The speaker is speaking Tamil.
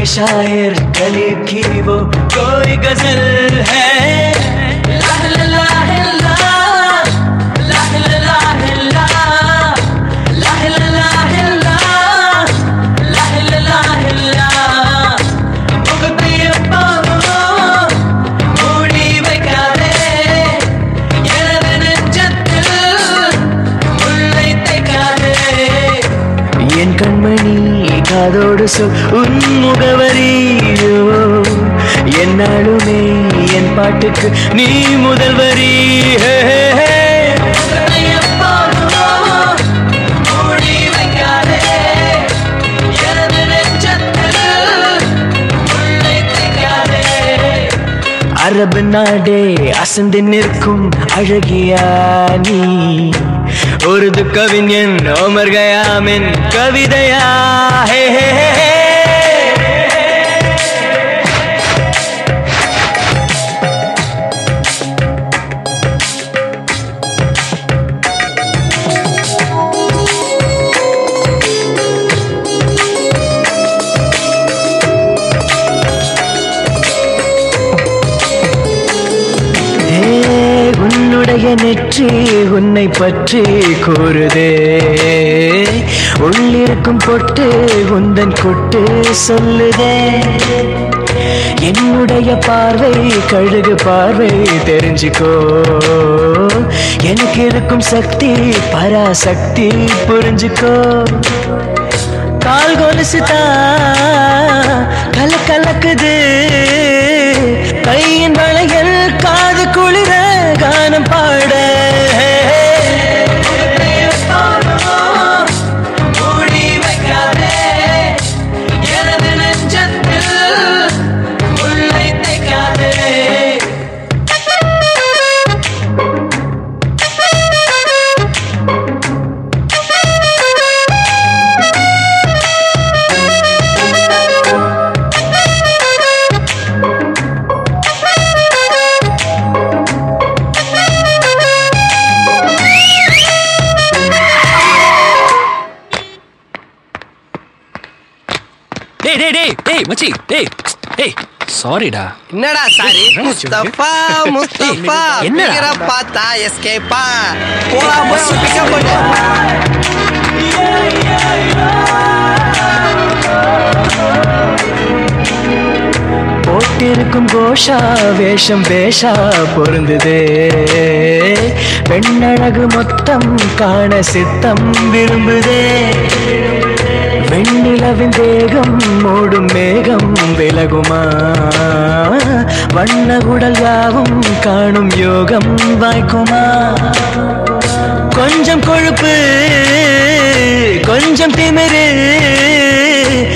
शायर कली की वो कोई गजल है लाह ला लाह ला, लाह ला लाह ला, लाह ला लाह ला, लाह ला लाह ला. முகத்தை எப்போதும் மூடி வைக்காதே எனது நெஞ்சத்தில் முள்ளை தைக்காதே என் கண்மணி காதோடு சொல் உன் முகவரியோ என்னாலுமே என் பாட்டுக்கு நீ முதல்வரி ஹே, ஹே, ஹே. மூடி வைக்காதே எனது நெஞ்சத்தில் முள்ளை தைக்காதே அரபு நாடே அசந்து நிற்கும் அழகியா நீ உருது கவிஞன் ஓமர் கயாமின் கவிதையா ஹே ஹே ஹே ஹே. ஏ, உன்னுடைய நெற்றி உன்னை பற்றி கூறுதே உள்ளிருக்கும் பொட்டு உந்தன் கொட்டு சொல்லுதே என்னுடைய பார்வை கழுகு பார்வை தெரிஞ்சுக்கோ எனக்கு இருக்கும் சக்தி பராசக்தி புரிஞ்சுக்கோ கால் கொலுசுதா கல கலக்குது கையின் வளையல் காது குளிர கானம் பாட மூடி வைக்காதே எனது நெஞ்சத்தில் முள்ளை தைக்காதே டேய் டேய் டேய் டேய் மச்சி டேய் டேய் சாரிடா என்னடா சாரி முஸ்தபா முஸ்தபா என்னடா? பிகர பார்த்தா எஸ்கேப்பா போலாம் போய் பிக்கப் பண்ணு போட்டிருக்கும் கோஷா வேஷம் வேஷா பொருந்துதே பெண்ணழகு மொத்தம் காண சித்தம் விரும்புதே வெண்ணிலவின் தேகம் மூடும் மேகம் விலகுமா வண்ண குடல் யாவும் காணும் யோகம் வாய்க்குமா கொஞ்சம் கொழுப்பு கொஞ்சம் திமிரு